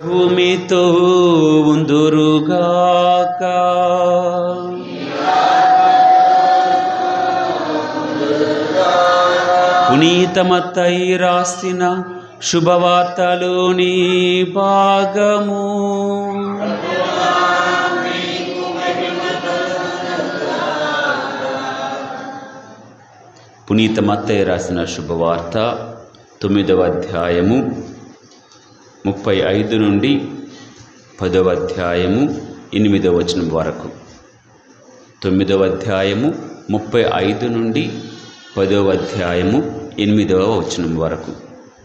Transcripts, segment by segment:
భూమితో ఉందురుగాక పునీతమత్తై రాసిన శుభవార్తలోని భాగము పునీత మత్తయ్య రాసిన శుభవార్త తొమ్మిదవ అధ్యాయము ముప్పై ఐదు నుండి పదవ అధ్యాయము ఎనిమిదవ వచనం వరకు తొమ్మిదవ అధ్యాయము ముప్పై ఐదు నుండి పదవ అధ్యాయము ఎనిమిదవ వచనం వరకు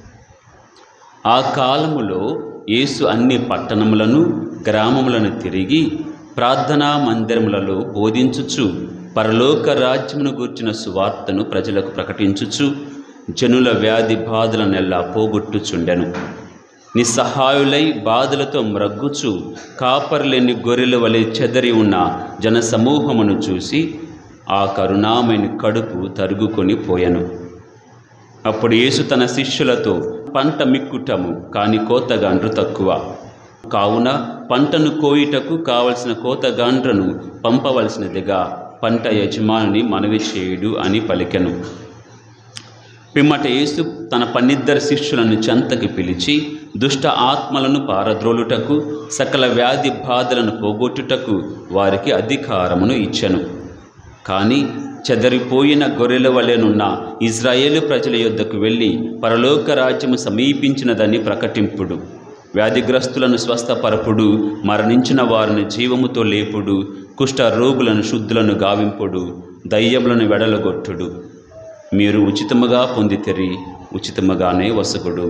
ఆ కాలములో యేసు అన్ని పట్టణములను గ్రామములను తిరిగి ప్రార్థనా మందిరములలో బోధించుచు పరలోక రాజ్యమును గూర్చిన సువార్తను ప్రజలకు ప్రకటించుచు జనుల వ్యాధి బాధలనెల్లా పోగొట్టుచుండెను నిస్సహాయులై బాధలతో మ్రగ్గుచు కాపర్లేని గొర్రెల వలె చెదరి ఉన్న జనసమూహమును చూసి ఆ కరుణామణి కడుపు తరుగుకొని పోయెను అప్పుడు యేసు తన శిష్యులతో పంట మిక్కుటము కాని కోతగాండ్రు తక్కువ కావున పంటను కోయుటకు కావలసిన కోతగాండ్రను పంపవలసినదిగా పంట యజమానుని మనవి చేయుడు అని పలికెను పిమ్మట యేసు తన పన్నిద్దరు శిష్యులను చెంతకి పిలిచి దుష్ట ఆత్మలను పారద్రోలుటకు సకల వ్యాధి బాధలను పోగొట్టుటకు వారికి అధికారమును ఇచ్చెను కానీ చెదరిపోయిన గొర్రెల వలెనున్న ఇజ్రాయేలు ప్రజల యొద్దకు వెళ్ళి పరలోక రాజ్యము సమీపించినదని ప్రకటింపుడు వ్యాధిగ్రస్తులను స్వస్థపరపుడు మరణించిన వారిని జీవముతో లేపుడు కుష్ఠ రోగులను శుద్ధులను గావింపుడు దయ్యములను వెడలగొట్టుడు మీరు ఉచితముగా పొందితిరి ఉచితముగానే వసగుడు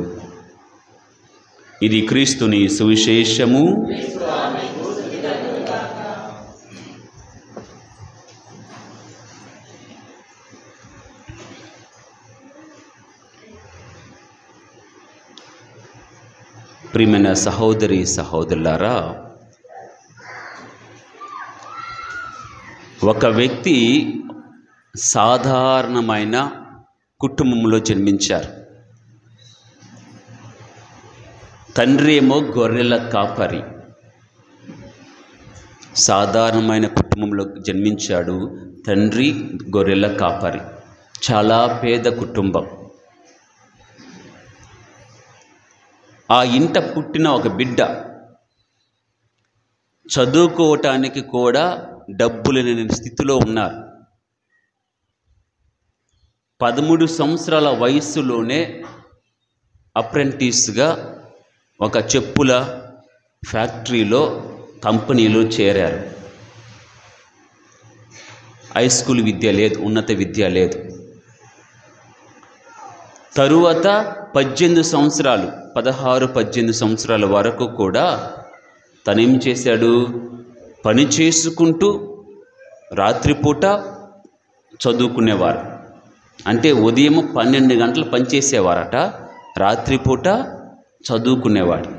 ఇది క్రీస్తుని సువిశేషము ప్రియమైన సహోదరి సహోదరులారా ఒక వ్యక్తి సాధారణమైన కుటుంబంలో జన్మించారు తండ్రి ఏమో గొర్రెల కాపరి సాధారణమైన కుటుంబంలో జన్మించాడు తండ్రి గొర్రెల కాపరి చాలా పేద కుటుంబం ఆ ఇంట పుట్టిన ఒక బిడ్డ చదువుకోవటానికి కూడా డబ్బులు లేని స్థితిలో ఉన్నారు పదమూడు సంవత్సరాల వయస్సులోనే అప్రెంటిస్గా ఒక చెప్పుల ఫ్యాక్టరీలో కంపెనీలో చేరారు హై స్కూల్ విద్య లేదు ఉన్నత విద్య లేదు తరువాత పద్దెనిమిది సంవత్సరాలు పదహారు పద్దెనిమిది సంవత్సరాల వరకు కూడా తనేం చేశాడు పని చేసుకుంటూ రాత్రిపూట చదువుకునేవారు అంటే ఉదయం పన్నెండు గంటలు పనిచేసేవారట రాత్రిపూట చదువుకునేవాడు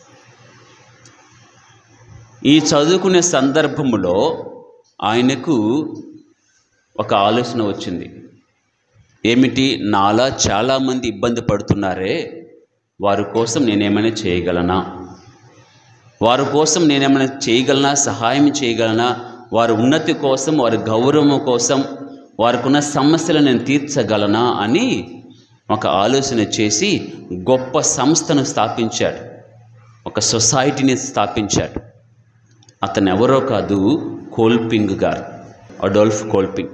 ఈ చదువుకునే సందర్భంలో ఆయనకు ఒక ఆలోచన వచ్చింది ఏమిటి నాలా చాలామంది ఇబ్బంది పడుతున్నారే వారి కోసం నేనేమైనా చేయగలనా వారి కోసం నేనేమైనా చేయగలనా సహాయం చేయగలనా వారి ఉన్నతి కోసం వారి గౌరవం కోసం వారికి ఉన్న సమస్యలు నేను తీర్చగలనా అని ఒక ఆలోచన చేసి గొప్ప సంస్థను స్థాపించాడు ఒక సొసైటీని స్థాపించాడు అతను ఎవరో కాదు కోల్పింగ్ గారు అడోల్ఫ్ కోల్పింగ్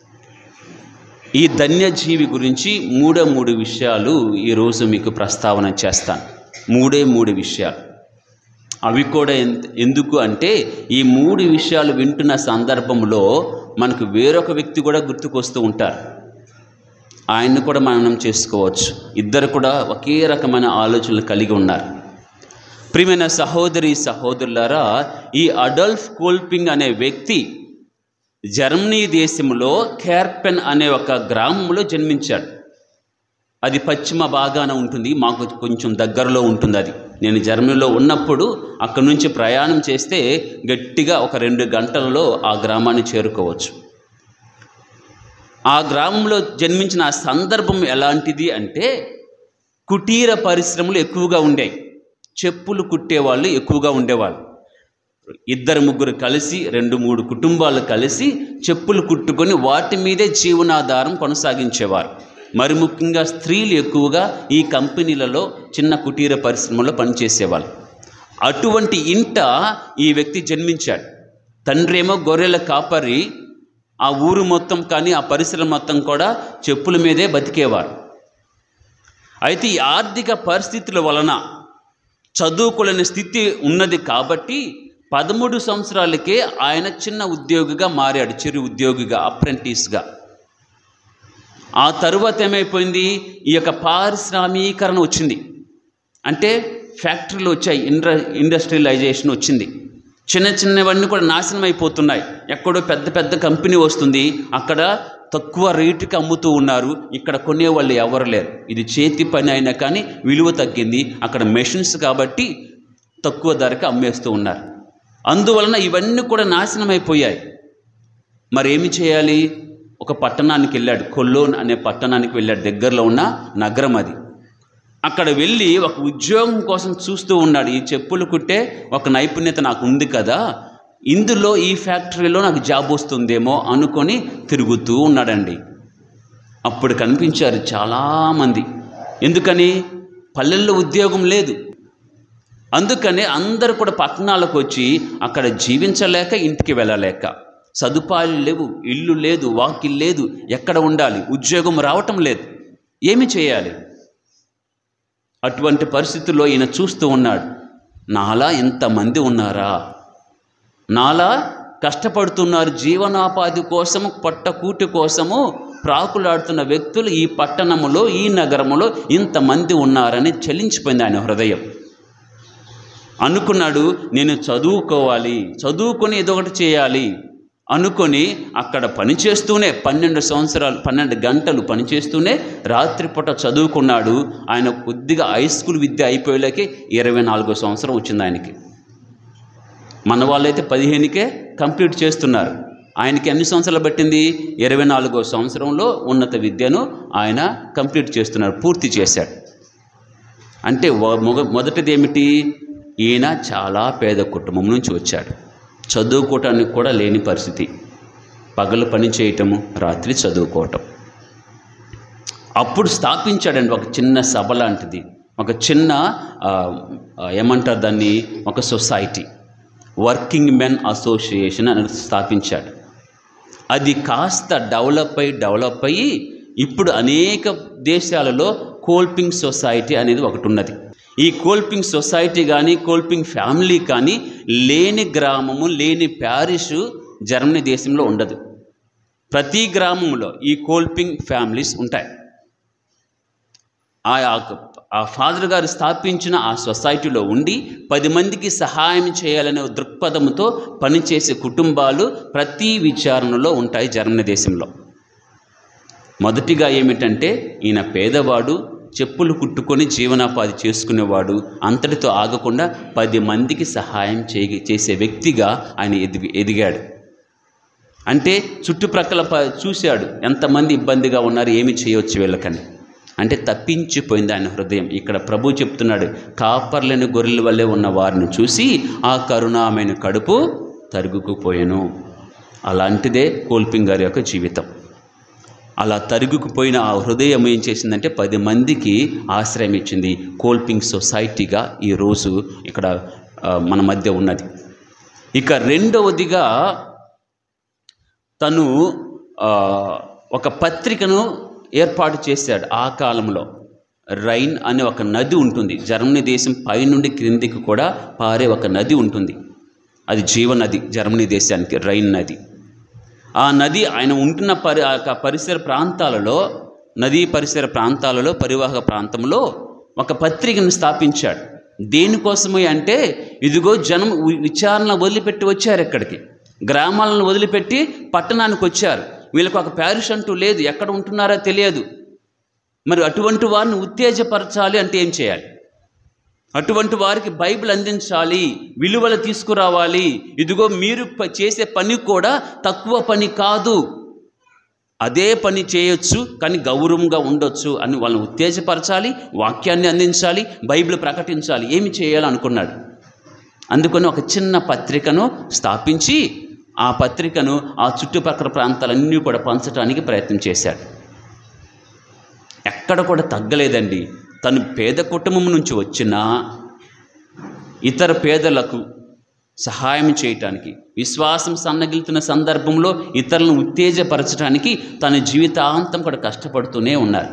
ఈ ధన్యజీవి గురించి మూడే మూడు విషయాలు ఈరోజు మీకు ప్రస్తావన చేస్తాను మూడే మూడు విషయాలు అవి కూడా ఎంత ఎందుకు అంటే ఈ మూడు విషయాలు వింటున్న సందర్భంలో మనకు వేరొక వ్యక్తి కూడా గుర్తుకొస్తూ ఉంటారు ఆయన్ని కూడా మనం చేసుకోవచ్చు ఇద్దరు కూడా ఒకే రకమైన ఆలోచనలు కలిగి ఉన్నారు ప్రియమైన సహోదరి సహోదరులారా ఈ అడల్ఫ్ కోల్పింగ్ అనే వ్యక్తి జర్మనీ దేశంలో కేర్పెన్ అనే ఒక గ్రామంలో జన్మించాడు అది పశ్చిమ భాగాన ఉంటుంది మాకు కొంచెం దగ్గరలో ఉంటుంది అది నేను జర్మనీలో ఉన్నప్పుడు అక్కడి నుంచి ప్రయాణం చేస్తే గట్టిగా ఒక రెండు గంటలలో ఆ గ్రామాన్ని చేరుకోవచ్చు ఆ గ్రామంలో జన్మించిన ఆ సందర్భం ఎలాంటిది అంటే కుటీర పరిశ్రమలు ఎక్కువగా ఉండేవి చెప్పులు కుట్టేవాళ్ళు ఎక్కువగా ఉండేవాళ్ళు ఇద్దరు ముగ్గురు కలిసి రెండు మూడు కుటుంబాలు కలిసి చెప్పులు కుట్టుకొని వాటి మీదే జీవనాధారం కొనసాగించేవారు మరి ముఖ్యంగా స్త్రీలు ఎక్కువగా ఈ కంపెనీలలో చిన్న కుటీర పరిశ్రమలో పనిచేసేవాళ్ళు అటువంటి ఇంట ఈ వ్యక్తి జన్మించాడు తండ్రి ఏమో గొర్రెల కాపరి ఆ ఊరు మొత్తం కానీ ఆ పరిసరం మొత్తం కూడా చెప్పుల మీదే బతికేవారు అయితే ఈ ఆర్థిక పరిస్థితుల వలన చదువుకోలేని స్థితి ఉన్నది కాబట్టి పదమూడు సంవత్సరాలకే ఆయన చిన్న ఉద్యోగిగా మారాడు చిరు ఉద్యోగిగా అప్రెంటిస్గా ఆ తరువాత ఏమైపోయింది ఈ యొక్క పారిశ్రామీకరణ వచ్చింది అంటే ఫ్యాక్టరీలు వచ్చాయి ఇండ్ర ఇండస్ట్రియలైజేషన్ వచ్చింది చిన్న చిన్నవన్నీ కూడా నాశనం అయిపోతున్నాయి ఎక్కడో పెద్ద పెద్ద కంపెనీ వస్తుంది అక్కడ తక్కువ రేటుకి అమ్ముతూ ఉన్నారు ఇక్కడ కొనేవాళ్ళు ఎవరు లేరు ఇది చేతి పని అయినా కానీ విలువ తగ్గింది అక్కడ మెషిన్స్ కాబట్టి తక్కువ ధరకి అమ్మేస్తూ ఉన్నారు అందువలన ఇవన్నీ కూడా నాశనం అయిపోయాయి మరి ఏమి చేయాలి ఒక పట్టణానికి వెళ్ళాడు కొల్లోన్ అనే పట్టణానికి వెళ్ళాడు దగ్గరలో ఉన్న నగరం అది అక్కడ వెళ్ళి ఒక ఉద్యోగం కోసం చూస్తూ ఉన్నాడు ఈ చెప్పులు కుట్టే ఒక నైపుణ్యత నాకు ఉంది కదా ఇందులో ఈ ఫ్యాక్టరీలో నాకు జాబ్ వస్తుందేమో అనుకొని తిరుగుతూ ఉన్నాడండి అప్పుడు కనిపించారు చాలామంది ఎందుకని పల్లెల్లో ఉద్యోగం లేదు అందుకనే అందరూ కూడా పట్టణాలకు వచ్చి అక్కడ జీవించలేక ఇంటికి వెళ్ళలేక సదుపాయాలు లేవు ఇల్లు లేదు వాకిల్ లేదు ఎక్కడ ఉండాలి ఉద్యోగం రావటం లేదు ఏమి చేయాలి అటువంటి పరిస్థితుల్లో ఈయన చూస్తూ ఉన్నాడు నాలా ఇంతమంది ఉన్నారా నాలా కష్టపడుతున్నారు జీవనోపాధి కోసము పొట్టకూటి కోసము ప్రాకులాడుతున్న వ్యక్తులు ఈ పట్టణములో ఈ నగరములో ఇంతమంది ఉన్నారని చలించిపోయింది ఆయన హృదయం అనుకున్నాడు నేను చదువుకోవాలి చదువుకొని ఏదో ఒకటి చేయాలి అనుకొని అక్కడ పనిచేస్తూనే పన్నెండు సంవత్సరాలు పన్నెండు గంటలు పనిచేస్తూనే రాత్రిపూట చదువుకున్నాడు ఆయన కొద్దిగా హై స్కూల్ విద్య అయిపోయేలాకి ఇరవై నాలుగో సంవత్సరం వచ్చింది ఆయనకి మన వాళ్ళైతే పదిహేనుకే కంప్లీట్ చేస్తున్నారు ఆయనకి ఎన్ని సంవత్సరాలు పట్టింది ఇరవై నాలుగో సంవత్సరంలో ఉన్నత విద్యను ఆయన కంప్లీట్ చేస్తున్నారు పూర్తి చేశాడు అంటే వ- మొగ మొదటిది ఏమిటి ఈయన చాలా పేద కుటుంబం నుంచి వచ్చాడు చదువుకోవటానికి కూడా లేని పరిస్థితి పగలు పని చేయటము రాత్రి చదువుకోవటం అప్పుడు స్థాపించాడండి ఒక చిన్న సభ లాంటిది ఒక చిన్న ఆ, ఆ, ఏమంటారు దాన్ని ఒక సొసైటీ వర్కింగ్ మెన్ అసోసియేషన్ అని స్థాపించాడు అది కాస్త డెవలప్ అయ్యి డెవలప్ అయ్యి ఇప్పుడు అనేక దేశాలలో కోల్పింగ్ సొసైటీ అనేది ఒకటి ఉన్నది ఈ కోల్పింగ్ సొసైటీ కానీ కోల్పింగ్ ఫ్యామిలీ కానీ లేని గ్రామము లేని ప్యారిష్ జర్మనీ దేశంలో ఉండదు ప్రతి గ్రామంలో ఈ కోల్పింగ్ ఫ్యామిలీస్ ఉంటాయి ఆ ఆ- ఆ ఫాదర్ గారు స్థాపించిన ఆ సొసైటీలో ఉండి పది మందికి సహాయం చేయాలనే దృక్పథంతో పనిచేసే కుటుంబాలు ప్రతి విచారణలో ఉంటాయి జర్మనీ దేశంలో మొదటిగా ఏమిటంటే ఈయన పేదవాడు చెప్పులు కుట్టుకొని జీవనోపాధి చేసుకునేవాడు అంతటితో ఆగకుండా పది మందికి సహాయం చేయ చేసే వ్యక్తిగా ఆయన ఎదిగి ఎదిగాడు అంటే చుట్టుప్రక్కల ప చూశాడు ఎంతమంది ఇబ్బందిగా ఉన్నారు ఏమి చేయవచ్చు వీళ్ళకని అంటే తప్పించిపోయింది ఆయన హృదయం ఇక్కడ ప్రభు చెప్తున్నాడు కాపర్లేని గొర్రెల వల్లే ఉన్న వారిని చూసి ఆ కరుణామైన కడుపు తరుగుకుపోయాను అలాంటిదే కోల్పింగ్ గారి యొక్క జీవితం అలా తరుగుకుపోయిన ఆ హృదయం ఏం చేసిందంటే పది మందికి ఆశ్రయం ఇచ్చింది కోల్పింగ్ సొసైటీగా ఈరోజు ఇక్కడ ఆ, మన మధ్య ఉన్నది ఇక రెండవదిగా తను ఆ, ఒక పత్రికను ఏర్పాటు చేశాడు ఆ కాలంలో రైన్ అనే ఒక నది ఉంటుంది జర్మనీ దేశం పైనుండి క్రిందికి కూడా పారే ఒక నది ఉంటుంది అది జీవనది జర్మనీ దేశానికి రైన్ నది ఆ నది ఆయన ఉంటున్న పరి ఆ యొక్క పరిసర ప్రాంతాలలో నదీ పరిసర ప్రాంతాలలో పరివాహక ప్రాంతంలో ఒక పత్రికను స్థాపించాడు దేనికోసమే అంటే ఇదిగో జనం వి- విచారణ వదిలిపెట్టి వచ్చారు ఇక్కడికి గ్రామాలను వదిలిపెట్టి పట్టణానికి వచ్చారు వీళ్ళకి ఒక ప్యారిష్ అంటూ లేదు ఎక్కడ ఉంటున్నారో తెలియదు మరి అటువంటి వారిని ఉత్తేజపరచాలి అంటే ఏం చేయాలి అటువంటి వారికి బైబిల్ అందించాలి విలువలు తీసుకురావాలి ఇదిగో మీరు ప- చేసే పని కూడా తక్కువ పని కాదు అదే పని చేయొచ్చు కానీ గౌరవంగా ఉండొచ్చు అని వాళ్ళని ఉత్తేజపరచాలి వాక్యాన్ని అందించాలి బైబిల్ ప్రకటించాలి ఏమి చేయాలనుకున్నాడు అందుకని ఒక చిన్న పత్రికను స్థాపించి ఆ పత్రికను ఆ చుట్టుపక్కల ప్రాంతాలన్నీ కూడా పంచడానికి ప్రయత్నం చేశాడు ఎక్కడ కూడా తగ్గలేదండి తను పేద కుటుంబం నుంచి వచ్చినా ఇతర పేదలకు సహాయం చేయటానికి విశ్వాసం సన్నగిలుతున్న సందర్భంలో ఇతరులను ఉత్తేజపరచడానికి తన జీవితాంతం కూడా కష్టపడుతూనే ఉన్నారు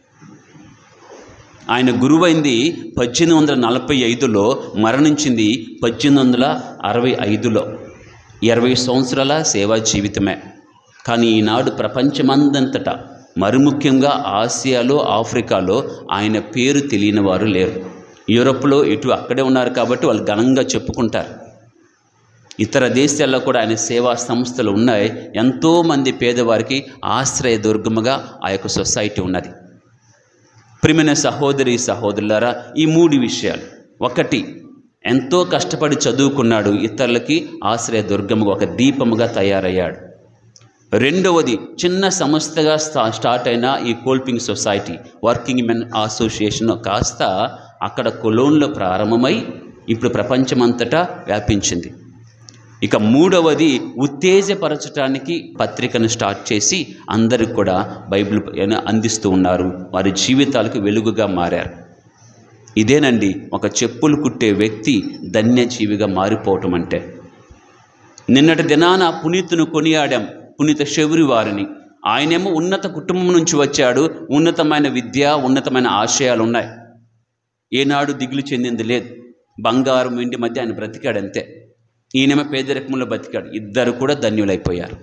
ఆయన గురువైంది పద్దెనిమిది వందల నలభై ఐదులో మరణించింది పద్దెనిమిది వందల అరవై ఐదులో ఇరవై సంవత్సరాల సేవా జీవితమే కానీ ఈనాడు ప్రపంచమందంతటా మరి ముఖ్యంగా ఆసియాలో ఆఫ్రికాలో ఆయన పేరు తెలియని వారు లేరు యూరోప్లో ఇటు అక్కడే ఉన్నారు కాబట్టి వాళ్ళు ఘనంగా చెప్పుకుంటారు ఇతర దేశాల్లో కూడా ఆయన సేవా సంస్థలు ఉన్నాయి ఎంతోమంది పేదవారికి ఆశ్రయ దుర్గముగా ఆ యొక్క సొసైటీ ఉన్నది ప్రియమైన సహోదరి సహోదరులారా ఈ మూడు విషయాలు ఒకటి ఎంతో కష్టపడి చదువుకున్నాడు ఇతరులకి ఆశ్రయ దుర్గముగా ఒక దీపముగా తయారయ్యాడు రెండవది చిన్న సంస్థగా స్టా స్టార్ట్ అయిన ఈ Kolping society working men association కాస్త అక్కడ కొలోన్లో ప్రారంభమై ఇప్పుడు ప్రపంచమంతటా వ్యాపించింది ఇక మూడవది ఉత్తేజపరచడానికి పత్రికను స్టార్ట్ చేసి అందరికి కూడా బైబిల్ ఏన- అందిస్తూ ఉన్నారు వారి జీవితాలకు వెలుగుగా మారారు ఇదేనండి ఒక చెప్పులు కుట్టే వ్యక్తి ధన్యజీవిగా మారిపోవటం అంటే నిన్నటి దినాన పునీతును కొనియాడాం పునీత శౌరి వారిని ఆయనేమో ఉన్నత కుటుంబం నుంచి వచ్చాడు ఉన్నతమైన విద్య ఉన్నతమైన ఆశయాలు ఉన్నాయి ఏనాడు దిగులు చెందింది లేదు బంగారం వెండి మధ్య ఆయన బ్రతికాడు అంతే ఈయనేమో పేదరికంలో బతికాడు ఇద్దరు కూడా ధన్యులైపోయారు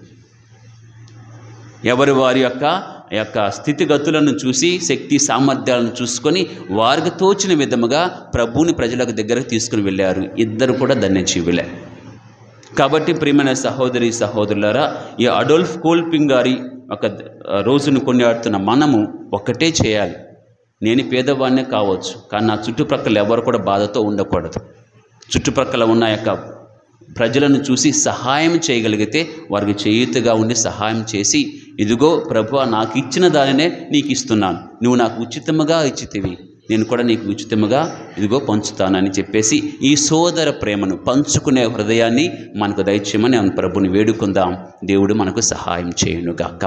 ఎవరు వారి యొక్క యొక్క స్థితిగతులను చూసి శక్తి సామర్థ్యాలను చూసుకొని వారికి తోచిన విధముగా ప్రభువుని ప్రజలకు దగ్గరకు తీసుకుని వెళ్ళారు ఇద్దరు కూడా ధన్యజీవులే కాబట్టి ప్రియమైన సహోదరి సహోదరులారా ఈ అడోల్ఫ్ కోల్పింగ్ గారి ఒక ఆ, రోజును కొనియాడుతున్న మనము ఒక్కటే చేయాలి నేను పేదవాడినే కావచ్చు కానీ నా చుట్టుప్రక్కల ఎవరు కూడా బాధతో ఉండకూడదు చుట్టుప్రక్కల ఉన్న యొక్క ప్రజలను చూసి సహాయం చేయగలిగితే వారికి చేయుతగా ఉండి సహాయం చేసి ఇదిగో ప్రభు నాకు ఇచ్చిన దానినే నీకు ఇస్తున్నాను నువ్వు నాకు ఉచితముగా ఇచ్చితివి నేను కూడా నీకు ఉచితముగా ఇదిగో పంచుతానని చెప్పేసి ఈ సోదర ప్రేమను పంచుకునే హృదయాన్ని మనకు దయచేయమని మనం ప్రభుని వేడుకుందాం దేవుడు మనకు సహాయం చేయునుగాక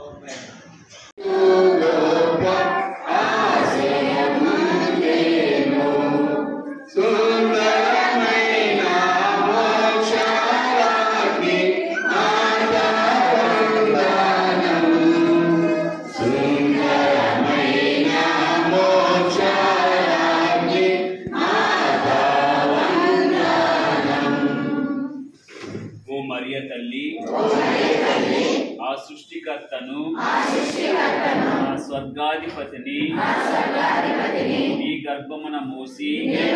ఓ మరియ తల్లి ఆ సృష్టికర్తను ఆ స్వర్గాధిపతిని నీ గర్భమున మోసి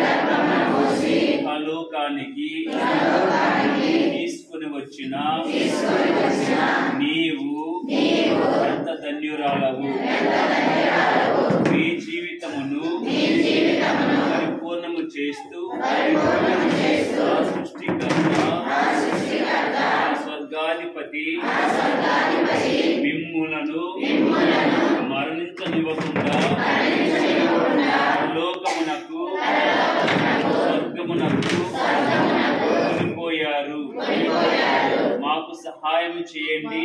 ఇహలోకానికి తీసుకుని వచ్చిన నీవు ఎంత ధన్యురాలవు నీ జీవితమును పరిపూర్ణము చేస్తూ ఆ సృష్టికర్త ఆ స్వర్గాధిపతి మిమ్ములను మరణించనివ్వకుండా లోకమునకు స్వర్గమునకు కొనిపోయారు మాకు సహాయం చేయండి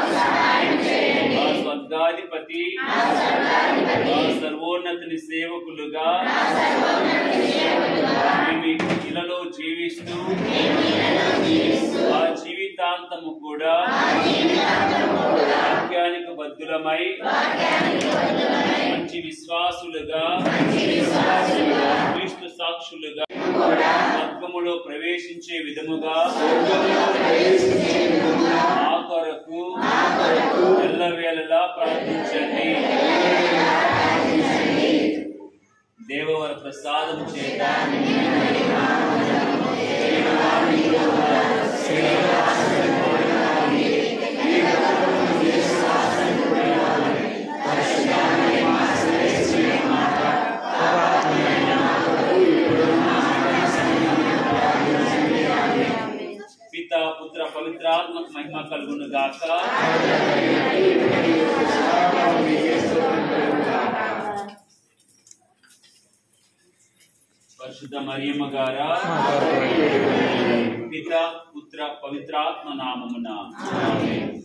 ఆ స్వర్గాధిపతి ఆ సర్వోన్నతిని సేవకులుగా మేము ఇలలో జీవిస్తూ ఆ జీవితాంతము కూడా వాక్యానికి బద్దులమై మంచి విశ్వాసులుగా క్రీస్తు సాక్షులుగా స్వర్గములో ప్రవేశించే విధముగా ఆ కొరకు ఎల్లవేళలా ప్రార్థించండి దేవవర ప్రసాదం చేత పిత పుత్ర పవిత్ర పవిత్రాత్మకు మహిమ కలుగును గాక పరిశుద్ధ మరియమ్మ గారా పిత పుత్ర పవిత్రాత్మ నామమున